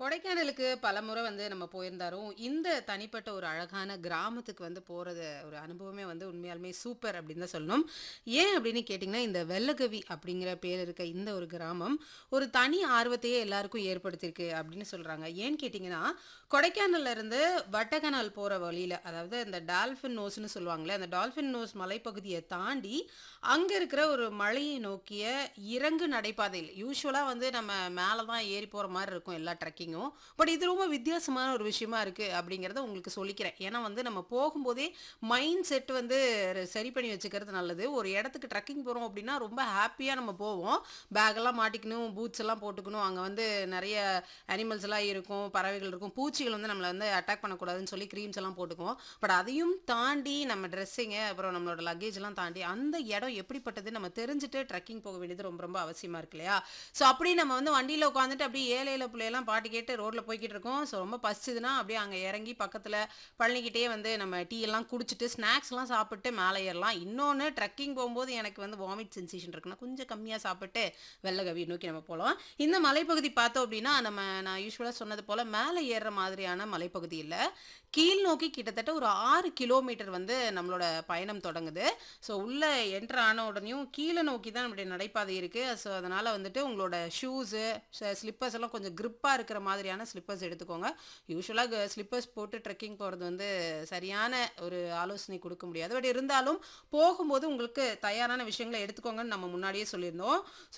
கொடைக்கானலுக்கு பலமுறை வந்து நம்ம போயிருந்தாலும், இந்த தனிப்பட்ட ஒரு அழகான கிராமத்துக்கு வந்து போறது ஒரு அனுபவமே வந்து உண்மையாலுமே சூப்பர் அப்படின்னு தான் சொல்லணும். ஏன் அப்படின்னு கேட்டிங்கன்னா, இந்த வெள்ளகவி அப்படிங்கிற பேர் இருக்க இந்த ஒரு கிராமம், ஒரு தனி ஆர்வத்தையே எல்லாருக்கும் ஏற்படுத்தியிருக்கு அப்படின்னு சொல்றாங்க. ஏன்னு கேட்டிங்கன்னா, கொடைக்கானல்ல இருந்து வட்டக்கனால் போற வழியில, அதாவது இந்த டால்ஃபின் நோஸ்ன்னு சொல்லுவாங்கல்ல, அந்த டால்ஃபின் நோஸ் மலைப்பகுதிய தாண்டி, அங்க இருக்கிற ஒரு மலையை நோக்கிய இறங்கு நடைபாதையில் யூசுவலா வந்து நம்ம மேல தான் ஏறி போற மாரி இருக்கும் எல்லா ட்ரெக்கிங்கும். பட் இது ரொம்ப வித்தியாசமான ஒரு விஷயமா இருக்கு அப்படிங்கிறத உங்களுக்கு சொல்லிக்கிறேன். ஏன்னா வந்து நம்ம போகும்போதே மைண்ட் செட் வந்து ர சரி பண்ணி வச்சுக்கிறது நல்லது. ஒரு இடத்துக்கு ட்ரெக்கிங் போறோம் அப்படின்னா, ரொம்ப ஹேப்பியா நம்ம போவோம். பேக்கெல்லாம் மாட்டிக்கணும், பூட்ஸ் எல்லாம் போட்டுக்கணும். அங்க வந்து நெறைய அனிமல்ஸ் எல்லாம் இருக்கும், பறவைகள் இருக்கும். பூச்சிகள் வந்து நம்மள வந்து அட்டாக் பண்ணக்கூடாதுன்னு சொல்லி கிரீம்ஸ் எல்லாம் போட்டுக்குவோம். பட் அதையும் தாண்டி நம்ம ட்ரெஸ்ஸிங்கு, அப்புறம் நம்மளோட லக்கேஜ்லாம் தாண்டி அந்த இடம் எப்படிப்பட்டதுன்னு நம்ம தெரிஞ்சுட்டு ட்ரெக்கிங் போக வேண்டியது ரொம்ப ரொம்ப அவசியமா இருக்கு இல்லையா? ஸோ அப்படி நம்ம வந்து வண்டியில உட்காந்துட்டு அப்படியே ஏல ஏல புள்ளையெல்லாம் பாட்டு கேட்டு ரோட்ல போய்க்கிட்டு இருக்கோம். ஸோ ரொம்ப பசிச்சதுன்னா அப்படியே அங்க இறங்கி பக்கத்துல பழனிக்கிட்டயே வந்து நம்ம டீ எல்லாம் குடிச்சிட்டு, ஸ்நாக்ஸ்லாம் சாப்பிட்டு மேல ஏறலாம். இன்னொன்னு ட்ரெக்கிங் போம்போது எனக்கு வந்து வாமிட் சென்சேஷன் இருக்குன்னா, கொஞ்சம் கம்மியா சாப்பிட்டு வெள்ளகவிய நோக்கி நம்ம போலாம். இந்த மலைப்பகுதி பார்த்தோம் அப்படின்னா, நம்ம நான் யூசுவலா சொன்னது போல மேல ஏறுற மாதிரியான மலைப்பகுதி இல்ல. கீழ் நோக்கி கிட்டத்தட்ட ஒரு 6 கிலோமீட்டர் வந்து நம்மளோட பயணம் தொடங்குது. ஸோ உள்ள என்டர் ஆன உடனேயும் கீழ நோக்கி தான் நம்முடைய நடைபாதை இருக்கு. ஸோ அதனால வந்துட்டு உங்களோட ஷூஸு, ஸ ஸ்லிப்பர்ஸ் எல்லாம் கொஞ்சம் கிரிப்பா இருக்கிற மாதிரியான ஸ்லிப்பர்ஸ் எடுத்துக்கோங்க. யூசுவலா க ஸ்லிப்பர்ஸ் போட்டு ட்ரெக்கிங் போறது வந்து சரியான ஒரு ஆலோசனை குடுக்க முடியாது. பட் இருந்தாலும் போகும்போது உங்களுக்கு தயாரான விஷயங்கள எடுத்துக்கோங்கன்னு நம்ம முன்னாடியே சொல்லியிருந்தோம்.